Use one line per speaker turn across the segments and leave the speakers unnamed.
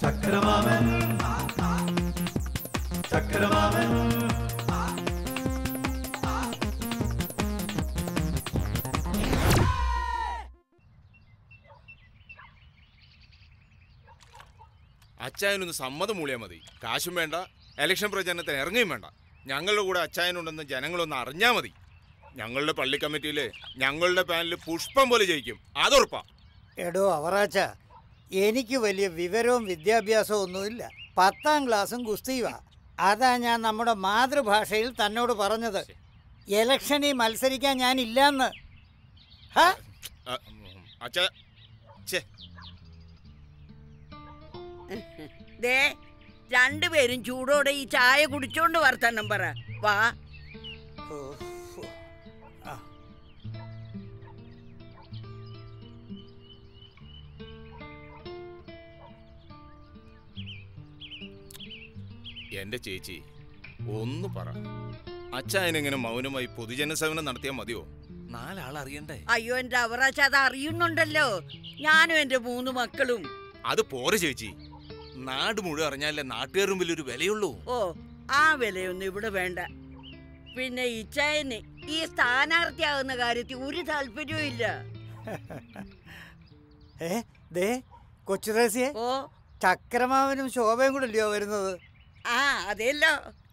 ചക്രമാമൻ ചക്രമാമൻ
അച്ചായനൊന്ന് സമ്മതം മൂളിയാൽ മതി കാശും വേണ്ട ഇലക്ഷൻ പ്രചരണത്തിന് ഇറങ്ങുകയും വേണ്ട ഞങ്ങളുടെ കൂടെ അച്ചായനുണ്ടെന്ന് ജനങ്ങളൊന്ന് അറിഞ്ഞാൽ മതി ഞങ്ങളുടെ പള്ളി കമ്മിറ്റിയിൽ ഞങ്ങളുടെ പാനൽ പുഷ്പം പോലെ ജയിക്കും അതുറപ്പാ
എടോ അവറാച്ച എനിക്ക് വലിയ വിവരവും വിദ്യാഭ്യാസവും ഒന്നുമില്ല പത്താം ക്ലാസ്സും കുസ്തിയുവാ അതാ ഞാൻ നമ്മുടെ മാതൃഭാഷയിൽ തന്നോട് പറഞ്ഞത് ഇലക്ഷനിൽ മത്സരിക്കാൻ ഞാൻ ഇല്ലെന്ന് ഹാ
അച്ഛ ഛേ
ദേ രണ്ടുപേരും ചൂടോടെ ഈ ചായ കുടിച്ചോണ്ട് വർത്തനം പറ വാ
ഓ, ഓ. ആ,
എന്റെ ചേച്ചി ഒന്ന് പറ അച്ചായനെങ്ങനെ മൗനമായി പൊതുജന സേവനം നടത്തിയാൽ മതിയോ നാലാൾ അറിയണ്ടേ
അയ്യോ എന്റെ അവറാച്ച അത് അറിയുന്നുണ്ടല്ലോ ഞാനും എന്റെ മൂന്ന് മക്കളും
അത് പോരെ ചേച്ചി നാട് മുഴുവൻ അറിഞ്ഞാലേ നാട്ടുകാരും വലിയൊരു വിലയുള്ളൂ
ഓ ആ വിലയൊന്നും ഇവിടെ വേണ്ട പിന്നെ ഇച്ചായന് ഈ സ്ഥാനാർത്ഥിയാകുന്ന കാര്യത്തിൽ ഒരു താല്പര്യവും ഇല്ല
ഏ ദേ കൊച്ചുറേസിയെ
ഓ
ചക്രമാവനും ശോഭയും കൂടെ അല്ലയോ വരുന്നത്
ആ അതെല്ലോ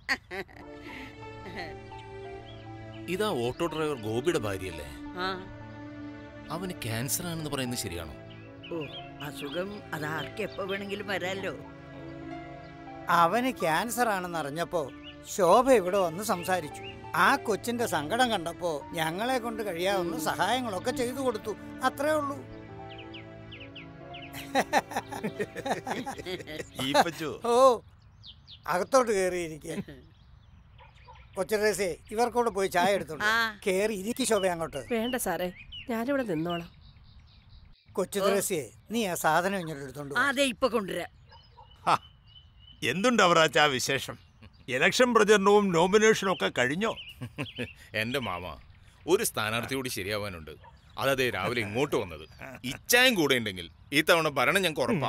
ഇതാ ഓട്ടോ ഡ്രൈവർ ഗോപിയുടെ ഭാര്യയല്ലേ
ആ
അവന് ക്യാൻസർ ആണെന്ന് പറയുന്നത് ശരിയാണോ
ഓ അസുഖം അത് ആർക്ക് എപ്പോ വേണമെങ്കിലും വരാല്ലോ
അവന് ക്യാൻസർ ആണെന്ന് അറിഞ്ഞപ്പോ ശോഭ ഇവിടെ വന്ന് സംസാരിച്ചു ആ കൊച്ചിന്റെ സങ്കടം കണ്ടപ്പോ ഞങ്ങളെ കൊണ്ട് കഴിയാവുന്ന സഹായങ്ങളൊക്കെ ചെയ്തു കൊടുത്തു അത്രേ ഉള്ളൂ ഓ അകത്തോട്ട് കയറിയിരിക്കെ കൊച്ചുറേസേ ഇവർക്കൂടെ പോയി ചായ എടുത്തോണ്ട്
ആ.
കേറി ഇരിക്കി ശോഭ അങ്ങോട്ട്
വേണ്ട സാറേ ഞാനിവിടെ നിന്നോളാം
കൊച്ചുദ്രേസിയെ നീ ആ സാധനം ഇങ്ങോട്ട് എടുത്തോണ്ട് വാ.
അതെ ഇപ്പൊ കൊണ്ടുവരാം
എന്തുണ്ട് അവറാച്ച ആ വിശേഷം ഇലക്ഷൻ പ്രചരണവും നോമിനേഷനും ഒക്കെ കഴിഞ്ഞോ
എന്റെ മാമ ഒരു സ്ഥാനാർത്ഥി കൂടി ശരിയാവാനുണ്ട് അതതേ രാവിലെ ഇങ്ങോട്ട് വന്നത് ഇച്ചായും കൂടെ ഉണ്ടെങ്കിൽ ഈ തവണ ഭരണം ഞങ്ങൾക്ക് ഉറപ്പാ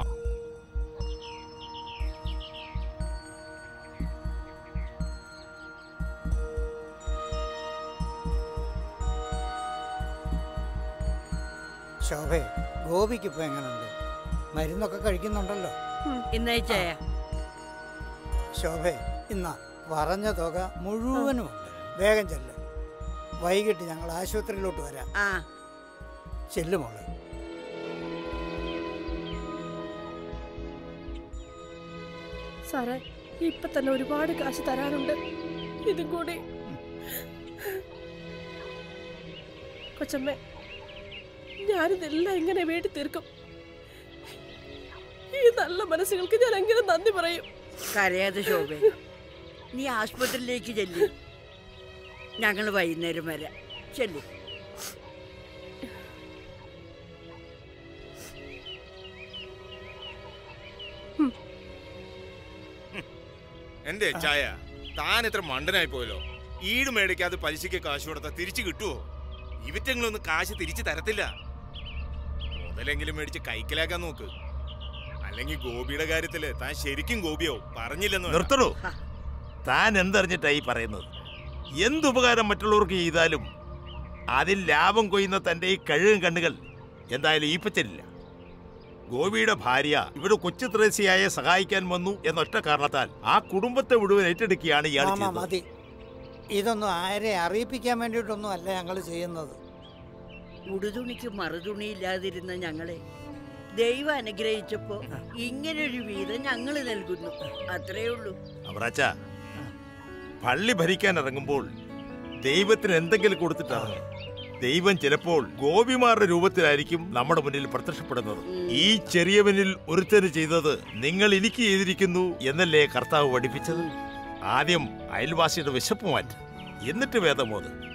ശോഭേ ഗോപിക്ക് ഇപ്പൊ എങ്ങനെയുണ്ട് മരുന്നൊക്കെ കഴിക്കുന്നുണ്ടല്ലോ
ഇന്നേ ചായ
ശോഭേ ഇന്ന പറഞ്ഞ തുക മുഴുവനും ഉണ്ട് വേഗം ചെല്ല് വൈകിട്ട് ഞങ്ങൾ ആശുപത്രിയിലോട്ട് വരാം
ആ
ചെല്ലുമോളെ
സാറേ ഇപ്പൊ തന്നെ ഒരുപാട് കാശ് തരാനുണ്ട് ഇതും കൂടി കൊച്ചമ്മേ ഞാനിതെല്ലാം എങ്ങനെ വീട്ടിൽ തീർക്കും ഈ നല്ല മനസ്സുകൾക്ക് ഞാൻ എങ്ങനെ നന്ദി പറയും
കരയാതെ ശോഭ നീ ആശുപത്രിയിലേക്ക് ചെല്ലു ഞങ്ങൾ വൈകുന്നേരം വരാം ചെല്ലു
എന്റെ ചായ താൻ എത്ര മണ്ടനായി പോയല്ലോ ഈട് മേടിക്കാതെ പലിശയ്ക്ക് കാശ് കൊടുത്താൽ തിരിച്ചു കിട്ടുവോ ഇവറ്റങ്ങളൊന്നും കാശ് തിരിച്ചു തരത്തില്ല മുതലെങ്കിലും മേടിച്ച് കൈക്കലാക്കാൻ നോക്ക് അല്ലെങ്കിൽ ഗോപിയുടെ കാര്യത്തില് താൻ ശരിക്കും ഗോപിയോ പറഞ്ഞില്ലെന്ന് വേണ്ട.
നിർത്തണോ താൻ എന്തറിഞ്ഞിട്ടായി പറയുന്നത് എന്തുപകാരം മറ്റുള്ളവർക്ക് ചെയ്താലും അതിൽ ലാഭം കൊയ്യുന്ന തന്റെ ഈ കഴുകും കണ്ണുകൾ എന്തായാലും ഈപ്പച്ചനില്ല ഗോപിയുടെ ഭാര്യ ഇവിടെ കൊച്ചു ത്രേസ്യയെ സഹായിക്കാൻ വന്നു എന്നൊറ്റ കാരണത്താൽ ആ കുടുംബത്തെ മുഴുവൻ ഏറ്റെടുക്കുകയാണ് ഇയാൾ
മാമ
ചെയ്തത്
മതി ഇതൊന്നും ആരെ അറിയിപ്പിക്കാൻ വേണ്ടിയിട്ടൊന്നും അല്ല ഞങ്ങൾ ചെയ്യുന്നത്
ഉടുതുണിക്ക് മറുതുണി ഇല്ലാതിരുന്ന ഞങ്ങളെ ദൈവം അനുഗ്രഹിച്ചപ്പോ ഇങ്ങനൊരു വീതം ഞങ്ങൾ നൽകുന്നു അത്രേ ഉള്ളൂ
അവറാച്ച പള്ളി ഭരിക്കാൻ ഇറങ്ങുമ്പോൾ ദൈവത്തിന് എന്തെങ്കിലും കൊടുത്തിട്ടാണ് ദൈവം ചിലപ്പോൾ ഗോപിമാരുടെ രൂപത്തിലായിരിക്കും നമ്മുടെ മുന്നിൽ പ്രത്യക്ഷപ്പെടുന്നത് ഈ ചെറിയവനിൽ ഒരുത്തന് ചെയ്തത് നിങ്ങൾ എനിക്ക് ചെയ്തിരിക്കുന്നു എന്നല്ലേ കർത്താവ് പഠിപ്പിച്ചത് ആദ്യം അയൽവാസിയുടെ വിശപ്പ് മാറ്റി എന്നിട്ട് വേദമോത്